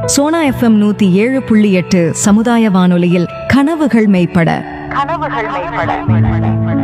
Sona FM நூத்தி ஏழு புள்ளி எட்டு சமுதாய வானொலியில் கனவுகள் மெய்ப்பட கனவுகள் மேம்பட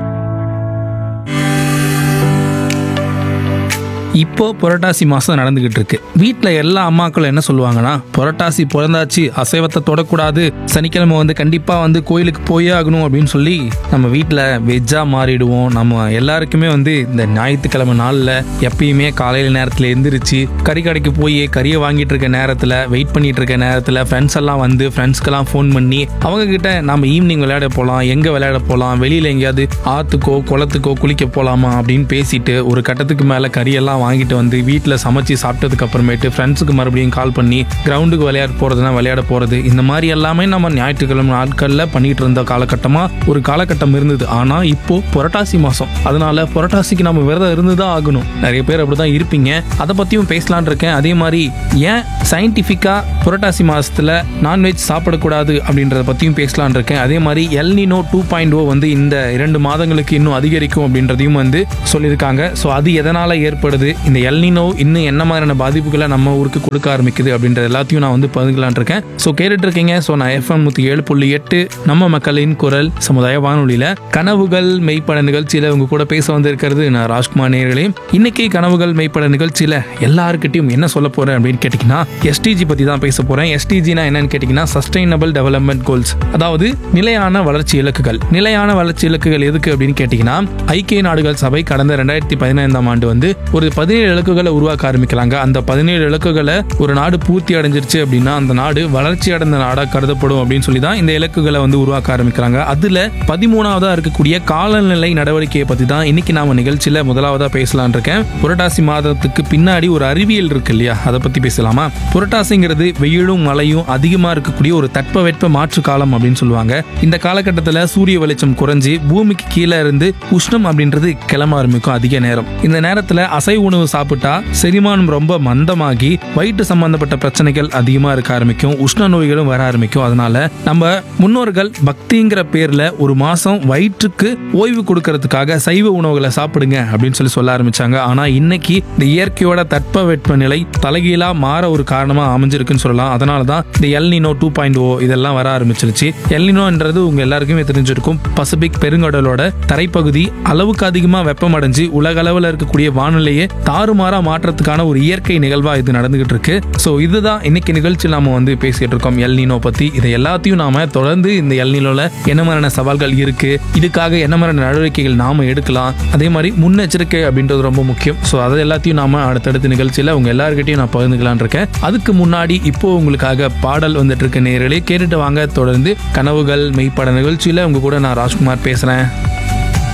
இப்போ புரட்டாசி மாதம் நடந்துகிட்டு இருக்கு வீட்டில் எல்லா அம்மாக்களும் என்ன சொல்லுவாங்கன்னா புரட்டாசி பிறந்தாச்சு அசைவத்தை தொடக்கூடாது சனிக்கிழமை வந்து கண்டிப்பாக வந்து கோயிலுக்கு போயே ஆகணும் அப்படின்னு சொல்லி நம்ம வீட்டில் வெஜ்ஜாக மாறிடுவோம் நம்ம எல்லாருக்குமே வந்து இந்த ஞாயிற்றுக்கிழமை நாளில் எப்பயுமே காலையில் நேரத்தில் எந்திரிச்சு கறி கடைக்கு போய் கறியை வாங்கிட்டு இருக்க நேரத்தில் வெயிட் பண்ணிட்டு இருக்க நேரத்தில் ஃப்ரெண்ட்ஸ் எல்லாம் வந்து ஃப்ரெண்ட்ஸ்க்கெல்லாம் ஃபோன் பண்ணி அவங்க கிட்ட நம்ம ஈவினிங் விளையாட போகலாம் எங்கே விளையாட போகலாம் வெளியில் எங்கேயாவது ஆற்றுக்கோ குளத்துக்கோ குளிக்க போகலாமா அப்படின்னு பேசிட்டு ஒரு கட்டத்துக்கு மேலே கறியெல்லாம் வாங்கிட்டு வந்து வீட்டில் சமைச்சு சாப்பிட்டதுக்கு அப்புறமேட்டு ஃப்ரெண்ட்ஸுக்கு மறுபடியும் கால் பண்ணி கிரவுண்டுக்கு விளையாட போகிறதுனா விளையாட போகிறது இந்த மாதிரி எல்லாமே நம்ம ஞாயிற்றுக்கிழமை நாட்களில் பண்ணிட்டு இருந்த காலகட்டமாக ஒரு காலகட்டம் இருந்தது ஆனால் இப்போ புரட்டாசி மாதம் அதனால புரட்டாசிக்கு நம்ம விரதம் இருந்து தான் ஆகணும் நிறைய பேர் அப்படி தான் இருப்பீங்க அதை பற்றியும் பேசலான் இருக்கேன் அதே மாதிரி ஏன் சயின்டிஃபிக்காக புரட்டாசி மாதத்தில் நான்வெஜ் சாப்பிடக்கூடாது அப்படின்றத பற்றியும் பேசலான் இருக்கேன் அதே மாதிரி எல்னினோ டூ பாயிண்ட் ஓ வந்து இந்த இரண்டு மாதங்களுக்கு இன்னும் அதிகரிக்கும் அப்படின்றதையும் வந்து சொல்லியிருக்காங்க ஸோ அது எதனால் ஏற்படுது இந்த எல்னினோ இன்னும் என்ன மாதிரியான பாதிப்புகளை நம்ம ஊருக்கு கொடுக்க ஆரம்பிக்குது அப்படின்றது எல்லாத்தையும் நான் வந்து பகிர்ந்துக்கலான் இருக்கேன் ஸோ கேட்டுட்டு இருக்கீங்க ஸோ நான் எஃப்எம் நூற்றி ஏழு புள்ளி எட்டு நம்ம மக்களின் குரல் சமுதாய வானொலியில் கனவுகள் மெய்ப்பட நிகழ்ச்சியில் உங்க கூட பேச வந்திருக்கிறது நான் ராஜ்குமார் நேர்களே இன்னைக்கு கனவுகள் மெய்ப்பட நிகழ்ச்சியில் எல்லாருக்கிட்டையும் என்ன சொல்ல போறேன் அப்படின்னு கேட்டிங்கன்னா எஸ்டிஜி பற்றி தான் பேச போறேன் எஸ்டிஜினா என்னன்னு கேட்டிங்கன்னா சஸ்டைனபிள் டெவலப்மெண்ட் கோல்ஸ் அதாவது நிலையான வளர்ச்சி இலக்குகள் நிலையான வளர்ச்சி இலக்குகள் எதுக்கு அப்படின்னு கேட்டிங்கன்னா ஐக்கிய நாடுகள் சபை கடந்த ரெண்டாயிரத்தி பதினைந்தாம் ஆண்டு வந்து ஒரு பதினேழு இலக்குகளை உருவாக்க ஆரம்பிக்கிறாங்க அந்த பதினேழு இலக்குகளை ஒரு நாடு பூர்த்தி அடைஞ்சிருச்சு அப்படின்னா அந்த நாடு வளர்ச்சி அடைந்த நாடாக கருதப்படும் அப்படின்னு சொல்லி தான் இந்த இலக்குகளை வந்து உருவாக்க ஆரம்பிக்கிறாங்க அதுல பதிமூணாவதா இருக்கக்கூடிய காலநிலை நடவடிக்கையை பத்தி தான் இன்னைக்கு நாம நிகழ்ச்சியில முதலாவதா பேசலாம்னு இருக்கேன் புரட்டாசி மாதத்துக்கு பின்னாடி ஒரு அறிவியல் இருக்கு இல்லையா அதை பத்தி பேசலாமா புரட்டாசிங்கிறது வெயிலும் மழையும் அதிகமா இருக்கக்கூடிய ஒரு தட்பவெட்ப மாற்று காலம் அப்படின்னு சொல்லுவாங்க இந்த காலகட்டத்தில் சூரிய வெளிச்சம் குறைஞ்சி பூமிக்கு கீழே இருந்து உஷ்ணம் அப்படின்றது கிளம்ப ஆரம்பிக்கும் அதிக நேரம் இந்த நேரத்தில் அசைவ உணவு சாப்பிட்டா செரிமானம் ரொம்ப மந்தமாகி வயிற்று சம்பந்தப்பட்ட பிரச்சனைகள் அதிகமாக இருக்க ஆரம்பிக்கும் உஷ்ண நோய்களும் வர ஆரம்பிக்கும் அதனால நம்ம முன்னோர்கள் பக்திங்கிற பேர்ல ஒரு மாசம் வயிற்றுக்கு ஓய்வு கொடுக்கறதுக்காக சைவ உணவுகளை சாப்பிடுங்க அப்படின்னு சொல்லி சொல்ல ஆரம்பிச்சாங்க ஆனா இன்னைக்கு இந்த இயற்கையோட தட்பவெட்ப நிலை தலைகீழா மாற ஒரு காரணமா அமைஞ்சிருக்குன்னு சொல்லலாம் அதனால தான் இந்த எல்னினோ டூ பாயிண்ட் ஓ இதெல்லாம் வர ஆரம்பிச்சிருச்சு எல்னினோன்றது உங்க எல்லாருக்குமே தெரிஞ்சிருக்கும் பசிபிக் பெருங்கடலோட தரைப்பகுதி அளவுக்கு அதிகமா வெப்பமடைஞ்சு உலக அளவில் இருக்கக்கூடிய வானிலையை தாறுமாறா மாற்றத்துக்கான ஒரு இயற்கை நிகழ்வா இது நடந்துகிட்டு இருக்கு ஸோ இதுதான் இன்னைக்கு நிகழ்ச்சி நாம வந்து பேசிட்டு இருக்கோம் எல்னினோ பத்தி இதை எல்லாத்தையும் நாம தொடர்ந்து இந்த எல்னினோல என்ன மாதிரியான சவால்கள் இருக்கு இதுக்காக என்ன மாதிரியான நடவடிக்கைகள் நாம எடுக்கலாம் அதே மாதிரி முன்னெச்சரிக்கை அப்படின்றது ரொம்ப முக்கியம் ஸோ அதை எல்லாத்தையும் நாம அடுத்தடுத்த நிகழ்ச்சியில உங்க எல்லாருக்கிட்டையும் நான் பகிர்ந்துக்கலாம்னு இருக்கேன் அதுக்கு முன்னாடி இப்போ உங்களுக்காக பாடல் வந்துட்டு இருக்க நேரலே கேட்டுட்டு வாங்க தொடர்ந்து கனவுகள் மெய்ப்பட நிகழ்ச்சியில உங்க கூட நான் ராஜ்குமார் பேசுறேன்